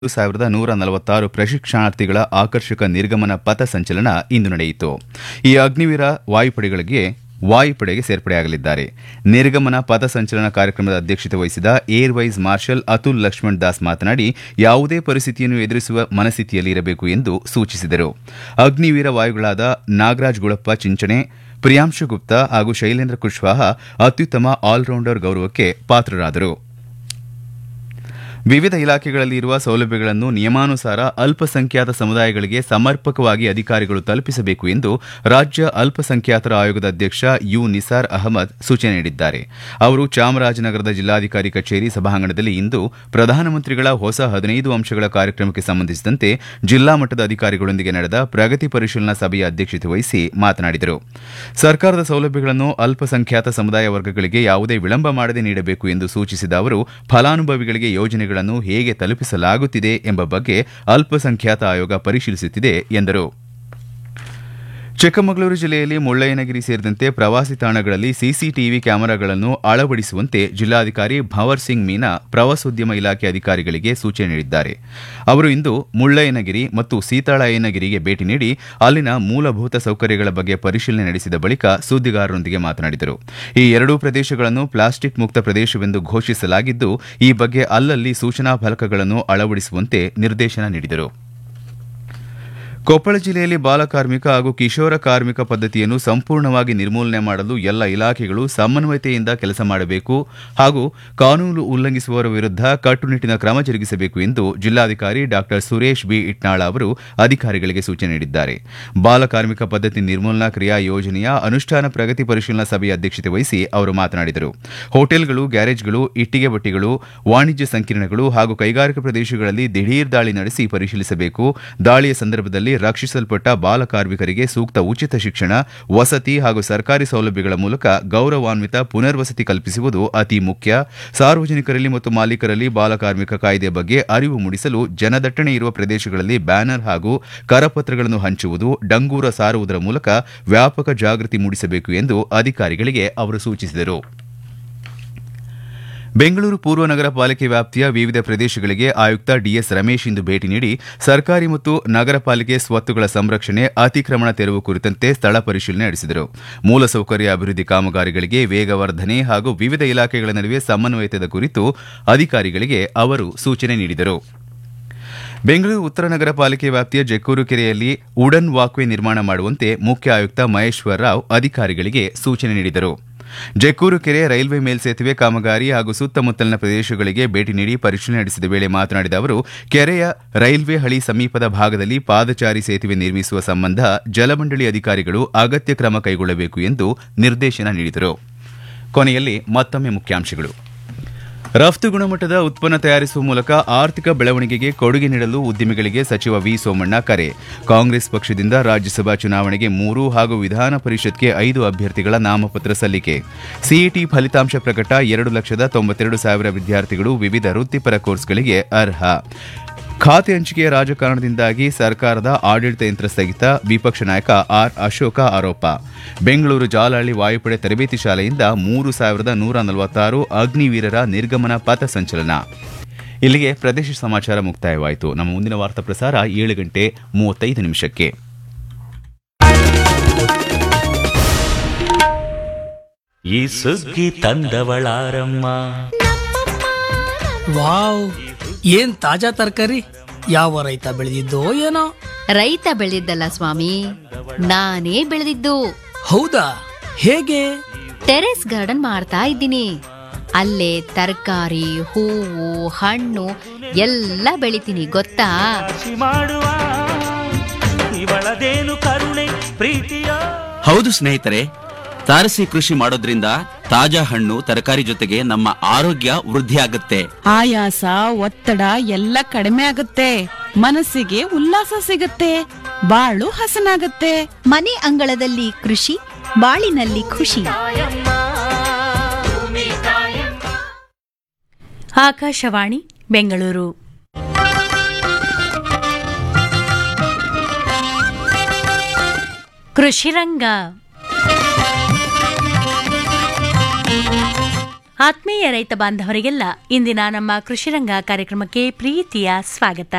ಒಂದು ಸಾವಿರದ ನೂರ ನಲವತ್ತಾರು ಪ್ರಶಿಕ್ಷಣಾರ್ಥಿಗಳ ಆಕರ್ಷಕ ನಿರ್ಗಮನ ಪಥ ಸಂಚಲನ ಇಂದು ನಡೆಯಿತು ಈ ಅಗ್ನಿವೀರ ವಾಯುಪಡೆಗಳಿಗೆ ವಾಯುಪಡೆಗೆ ಸೇರ್ಪಡೆಯಾಗಲಿದ್ದಾರೆ ನಿರ್ಗಮನ ಪಥ ಸಂಚಲನ ಕಾರ್ಯಕ್ರಮದ ಅಧ್ಯಕ್ಷತೆ ವಹಿಸಿದ air vice marshal Atul Lakshman Das ಮಾತನಾಡಿ ಯಾವುದೇ ಪರಿಸ್ಥಿತಿಯನ್ನು ಎದುರಿಸುವ ಮನಸ್ಥಿತಿಯಲ್ಲಿ ಇರಬೇಕು ಎಂದು ಸೂಚಿಸಿದರು ಅಗ್ನಿವೀರ ವಾಯುಗಳಾದ ನಾಗರಾಜ್ ಗುಳಪ್ಪ ಚಿಂಚಣೆ ಪ್ರಿಯಾಂಶು ಗುಪ್ತಾ ಹಾಗೂ ಶೈಲೇಂದ್ರ ಕುಶ್ವಾಹ ಅತ್ಯುತ್ತಮ ಆಲ್ರೌಂಡರ್ ಗೌರವಕ್ಕೆ ಪಾತ್ರರಾದರು ವಿವಿಧ ಇಲಾಖೆಗಳಲ್ಲಿ ಇರುವ ಸೌಲಭ್ಯಗಳನ್ನು ನಿಯಮಾನುಸಾರ ಅಲ್ಪಸಂಖ್ಯಾತ ಸಮುದಾಯಗಳಿಗೆ ಸಮರ್ಪಕವಾಗಿ ಅಧಿಕಾರಿಗಳು ತಲುಪಿಸಬೇಕು ಎಂದು ರಾಜ್ಯ ಅಲ್ಪಸಂಖ್ಯಾತರ ಆಯೋಗದ ಅಧ್ಯಕ್ಷ ಯು ನಿಸಾರ್ ಅಹಮದ್ ಸೂಚನೆ ನೀಡಿದ್ದಾರೆ ಅವರು ಚಾಮರಾಜನಗರದ ಜಿಲ್ಲಾಧಿಕಾರಿ ಕಚೇರಿ ಸಭಾಂಗಣದಲ್ಲಿ ಇಂದು ಪ್ರಧಾನಮಂತ್ರಿಗಳ ಹೊಸ ಹದಿನೈದು ಅಂಶಗಳ ಕಾರ್ಯಕ್ರಮಕ್ಕೆ ಸಂಬಂಧಿಸಿದಂತೆ ಜಿಲ್ಲಾ ಮಟ್ಟದ ಅಧಿಕಾರಿಗಳೊಂದಿಗೆ ನಡೆದ ಪ್ರಗತಿ ಪರಿಶೀಲನಾ ಸಭೆಯ ಅಧ್ಯಕ್ಷತೆ ವಹಿಸಿ ಮಾತನಾಡಿದರು ಸರ್ಕಾರದ ಸೌಲಭ್ಯಗಳನ್ನು ಅಲ್ಪಸಂಖ್ಯಾತ ಸಮುದಾಯ ವರ್ಗಗಳಿಗೆ ಯಾವುದೇ ವಿಳಂಬ ಮಾಡದೆ ನೀಡಬೇಕು ಎಂದು ಸೂಚಿಸಿದ ಅವರು ಫಲಾನುಭವಿಗಳಿಗೆ ಯೋಜನೆಗಳನ್ನು ಹೇಗೆ ತಲುಪಿಸಲಾಗುತ್ತಿದೆ ಎಂಬ ಬಗ್ಗೆ ಅಲ್ಪಸಂಖ್ಯಾತ ಆಯೋಗ ಪರಿಶೀಲಿಸುತ್ತಿದೆ ಎಂದರು ಚಿಕ್ಕಮಗಳೂರು ಜಿಲ್ಲೆಯಲ್ಲಿ ಮುಳ್ಳಯ್ಯನಗಿರಿ ಸೇರಿದಂತೆ ಪ್ರವಾಸಿ ತಾಣಗಳಲ್ಲಿ ಸಿಸಿಟಿವಿ ಕ್ಯಾಮೆರಾಗಳನ್ನು ಅಳವಡಿಸುವಂತೆ ಜಿಲ್ಲಾಧಿಕಾರಿ ಭವರ್ ಸಿಂಗ್ ಮೀನಾ ಪ್ರವಾಸೋದ್ಯಮ ಇಲಾಖೆ ಅಧಿಕಾರಿಗಳಿಗೆ ಸೂಚನೆ ನೀಡಿದ್ದಾರೆ ಅವರು ಇಂದು ಮುಳ್ಳಯ್ಯನಗಿರಿ ಮತ್ತು ಸೀತಾಳಯ್ಯನಗಿರಿಗೆ ಭೇಟಿ ನೀಡಿ ಅಲ್ಲಿನ ಮೂಲಭೂತ ಸೌಕರ್ಯಗಳ ಬಗ್ಗೆ ಪರಿಶೀಲನೆ ನಡೆಸಿದ ಬಳಿಕ ಸುದ್ದಿಗಾರರೊಂದಿಗೆ ಮಾತನಾಡಿದರು ಈ ಎರಡೂ ಪ್ರದೇಶಗಳನ್ನು ಪ್ಲಾಸ್ಟಿಕ್ ಮುಕ್ತ ಪ್ರದೇಶವೆಂದು ಘೋಷಿಸಲಾಗಿದ್ದು ಈ ಬಗ್ಗೆ ಅಲ್ಲಲ್ಲಿ ಸೂಚನಾ ಫಲಕಗಳನ್ನು ಅಳವಡಿಸುವಂತೆ ನಿರ್ದೇಶನ ನೀಡಿದರು ಕೊಪ್ಪಳ ಜಿಲ್ಲೆಯಲ್ಲಿ ಬಾಲಕಾರ್ಮಿಕ ಹಾಗೂ ಕಿಶೋರ ಕಾರ್ಮಿಕ ಪದ್ಧತಿಯನ್ನು ಸಂಪೂರ್ಣವಾಗಿ ನಿರ್ಮೂಲನೆ ಮಾಡಲು ಎಲ್ಲ ಇಲಾಖೆಗಳು ಸಮನ್ವಯತೆಯಿಂದ ಕೆಲಸ ಮಾಡಬೇಕು ಹಾಗೂ ಕಾನೂನು ಉಲ್ಲಂಘಿಸುವವರ ವಿರುದ್ಧ ಕಟ್ಟುನಿಟ್ಟಿನ ಕ್ರಮ ಜರುಗಿಸಬೇಕು ಎಂದು ಜಿಲ್ಲಾಧಿಕಾರಿ ಡಾ ಸುರೇಶ್ ಬಿ ಇಟ್ನಾಳ ಅವರು ಅಧಿಕಾರಿಗಳಿಗೆ ಸೂಚನೆ ನೀಡಿದ್ದಾರೆ ಬಾಲಕಾರ್ಮಿಕ ಪದ್ಧತಿ ನಿರ್ಮೂಲನಾ ಕ್ರಿಯಾ ಯೋಜನೆಯ ಅನುಷ್ಠಾನ ಪ್ರಗತಿ ಪರಿಶೀಲನಾ ಸಭೆಯ ಅಧ್ಯಕ್ಷತೆ ವಹಿಸಿ ಅವರು ಮಾತನಾಡಿದರು ಹೋಟೆಲ್ಗಳು ಗ್ಯಾರೇಜ್ಗಳು ಇಟ್ಟಿಗೆ ಭಟ್ಟಿಗಳು ವಾಣಿಜ್ಯ ಸಂಕೀರ್ಣಗಳು ಹಾಗೂ ಕೈಗಾರಿಕಾ ಪ್ರದೇಶಗಳಲ್ಲಿ ದಿಢೀರ್ ದಾಳಿ ನಡೆಸಿ ಪರಿಶೀಲಿಸಬೇಕು ದಾಳಿಯ ಸಂದರ್ಭದಲ್ಲಿ ರಕ್ಷಿಸಲ್ಪಟ್ಟ ಬಾಲಕಾರ್ಮಿಕರಿಗೆ ಸೂಕ್ತ ಉಚಿತ ಶಿಕ್ಷಣ ವಸತಿ ಹಾಗೂ ಸರ್ಕಾರಿ ಸೌಲಭ್ಯಗಳ ಮೂಲಕ ಗೌರವಾನ್ವಿತ ಪುನರ್ವಸತಿ ಕಲ್ಪಿಸುವುದು ಅತಿ ಮುಖ್ಯ ಸಾರ್ವಜನಿಕರಲ್ಲಿ ಮತ್ತು ಮಾಲೀಕರಲ್ಲಿ ಬಾಲಕಾರ್ಮಿಕ ಕಾಯ್ದೆಯ ಬಗ್ಗೆ ಅರಿವು ಮೂಡಿಸಲು ಜನದಟ್ಟಣೆ ಇರುವ ಪ್ರದೇಶಗಳಲ್ಲಿ ಬ್ಯಾನರ್ ಹಾಗೂ ಕರಪತ್ರಗಳನ್ನು ಹಂಚುವುದು ಡಂಗೂರ ಸಾರುವುದರ ಮೂಲಕ ವ್ಯಾಪಕ ಜಾಗೃತಿ ಮೂಡಿಸಬೇಕು ಎಂದು ಅಧಿಕಾರಿಗಳಿಗೆ ಅವರು ಸೂಚಿಸಿದರು ಬೆಂಗಳೂರು ಪೂರ್ವ ನಗರ ಪಾಲಿಕೆ ವ್ಯಾಪ್ತಿಯ ವಿವಿಧ ಪ್ರದೇಶಗಳಿಗೆ ಆಯುಕ್ತ ಡಿಎಸ್ ರಮೇಶ್ ಇಂದು ಭೇಟಿ ನೀಡಿ ಸರ್ಕಾರಿ ಮತ್ತು ನಗರ ಪಾಲಿಕೆ ಸ್ವತ್ತುಗಳ ಸಂರಕ್ಷಣೆ ಅತಿಕ್ರಮಣ ತೆರವು ಕುರಿತಂತೆ ಸ್ಥಳ ಪರಿಶೀಲನೆ ನಡೆಸಿದರು ಮೂಲಸೌಕರ್ಯ ಅಭಿವೃದ್ಧಿ ಕಾಮಗಾರಿಗಳಿಗೆ ವೇಗವರ್ಧನೆ ಹಾಗೂ ವಿವಿಧ ಇಲಾಖೆಗಳ ನಡುವೆ ಸಮನ್ವಯತೆದ ಕುರಿತು ಅಧಿಕಾರಿಗಳಿಗೆ ಅವರು ಸೂಚನೆ ನೀಡಿದರು ಬೆಂಗಳೂರು ಉತ್ತರ ನಗರ ಪಾಲಿಕೆ ವ್ಯಾಪ್ತಿಯ ಜಕ್ಕೂರು ಕೆರೆಯಲ್ಲಿ ವುಡನ್ ವಾಕ್ವೇ ನಿರ್ಮಾಣ ಮಾಡುವಂತೆ ಮುಖ್ಯ ಆಯುಕ್ತ ಮಹೇಶ್ವರ್ ರಾವ್ ಅಧಿಕಾರಿಗಳಿಗೆ ಸೂಚನೆ ನೀಡಿದರು ಜಕ್ಕೂರು ಕೆರೆ ರೈಲ್ವೆ ಮೇಲ್ಸೇತುವೆ ಕಾಮಗಾರಿ ಹಾಗೂ ಸುತ್ತಮುತ್ತಲಿನ ಪ್ರದೇಶಗಳಿಗೆ ಭೇಟಿ ನೀಡಿ ಪರಿಶೀಲನೆ ನಡೆಸಿದ ವೇಳೆ ಮಾತನಾಡಿದ ಅವರು ಕೆರೆಯ ರೈಲ್ವೆ ಹಳಿ ಸಮೀಪದ ಭಾಗದಲ್ಲಿ ಪಾದಚಾರಿ ಸೇತುವೆ ನಿರ್ಮಿಸುವ ಸಂಬಂಧ ಜಲಮಂಡಳಿ ಅಧಿಕಾರಿಗಳು ಅಗತ್ಯ ಕ್ರಮ ಕೈಗೊಳ್ಳಬೇಕು ಎಂದು ನಿರ್ದೇಶನ ನೀಡಿದರು ಕೊನೆಯಲ್ಲಿ ಮತ್ತೊಮ್ಮೆ ಮುಖ್ಯಾಂಶಗಳು ರಫ್ತು ಗುಣಮಟ್ಟದ ಉತ್ಪನ್ನ ತಯಾರಿಸುವ ಮೂಲಕ ಆರ್ಥಿಕ ಬೆಳವಣಿಗೆಗೆ ಕೊಡುಗೆ ನೀಡಲು ಉದ್ಯಮಿಗಳಿಗೆ ಸಚಿವ ವಿ ಸೋಮಣ್ಣ ಕರೆ ಕಾಂಗ್ರೆಸ್ ಪಕ್ಷದಿಂದ ರಾಜ್ಯಸಭಾ ಚುನಾವಣೆಗೆ ಮೂರು ಹಾಗೂ ವಿಧಾನ ಪರಿಷತ್ಗೆ ಐದು ಅಭ್ಯರ್ಥಿಗಳ ನಾಮಪತ್ರ ಸಲ್ಲಿಕೆ ಸಿಇಟಿ ಫಲಿತಾಂಶ ಪ್ರಕಟ ಎರಡು ಲಕ್ಷದ ತೊಂಬತ್ತೆರಡು ಸಾವಿರ ವಿದ್ಯಾರ್ಥಿಗಳು ವಿವಿಧ ವೃತ್ತಿಪರ ಕೋರ್ಸ್ಗಳಿಗೆ ಅರ್ಹ ಖಾತೆ ಹಂಚಿಕೆಯ ರಾಜಕಾರಣದಿಂದಾಗಿ ಸರ್ಕಾರದ ಆಡಳಿತ ಯಂತ್ರ ಸ್ಥಗಿತ ವಿಪಕ್ಷ ನಾಯಕ ಆರ್ ಅಶೋಕ ಆರೋಪ ಬೆಂಗಳೂರು ಜಾಲಹಳ್ಳಿ ವಾಯುಪಡೆ ತರಬೇತಿ ಶಾಲೆಯಿಂದ ಮೂರು ಸಾವಿರದ ನೂರ ನಲವತ್ತಾರು ಅಗ್ನಿವೀರರ ನಿರ್ಗಮನ ಪಥ ಸಂಚಲನ ಇಲ್ಲಿಗೆ ಪ್ರದೇಶ ಸಮಾಚಾರ ಮುಕ್ತಾಯವಾಯಿತು ನಮ್ಮ ಮುಂದಿನ ವಾರ್ತಾ ಪ್ರಸಾರ ಏಳು ಗಂಟೆ ಮೂವತ್ತೈದು ನಿಮಿಷಕ್ಕೆ ಈ ಸುಗ್ಗಿ ತಂದವಳಾರಮ್ಮ ವಾವ್ ಏನ್ ತಾಜಾ ತರಕಾರಿ ಯಾವ ರೈತ ಬೆಳೆದಿದ್ದೋ ಏನೋ ರೈತ ಬೆಳೆದಿದ್ದಲ್ಲ ಸ್ವಾಮಿ ನಾನೇ ಬೆಳೆದಿದ್ದು ಹೌದಾ ಹೇಗೆ ಟೆರೆಸ್ ಗಾರ್ಡನ್ ಮಾಡ್ತಾ ಇದ್ದೀನಿ ಅಲ್ಲೇ ತರಕಾರಿ ಹೂವು ಹಣ್ಣು ಎಲ್ಲ ಬೆಳಿತೀನಿ ಗೊತ್ತಾ ರಾಶಿ ಮಾಡುವ ಇವಳದೇನು ಕರುಣೆ ಪ್ರೀತಿಯ ಹೌದು ಸ್ನೇಹಿತರೆ ತಾರಸಿ ಕೃಷಿ ಮಾಡೋದ್ರಿಂದ ತಾಜಾ ಹಣ್ಣು ತರಕಾರಿ ಜೊತೆಗೆ ನಮ್ಮ ಆರೋಗ್ಯ ವೃದ್ಧಿಯಾಗುತ್ತೆ ಆಯಾಸ ಒತ್ತಡ ಎಲ್ಲ ಕಡಿಮೆ ಆಗುತ್ತೆ ಮನಸ್ಸಿಗೆ ಉಲ್ಲಾಸ ಸಿಗುತ್ತೆ ಬಾಳು ಹಸನಾಗತ್ತೆ ಮನೆ ಅಂಗಳದಲ್ಲಿ ಕೃಷಿ ಬಾಳಿನಲ್ಲಿ ಖುಷಿ ಆಕಾಶವಾಣಿ ಬೆಂಗಳೂರು ಕೃಷಿರಂಗ ಆತ್ಮೀಯ ರೈತ ಬಾಂಧವರಿಗೆಲ್ಲ ಇಂದಿನ ನಮ್ಮ ಕೃಷಿರಂಗ ಕಾರ್ಯಕ್ರಮಕ್ಕೆ ಪ್ರೀತಿಯ ಸ್ವಾಗತ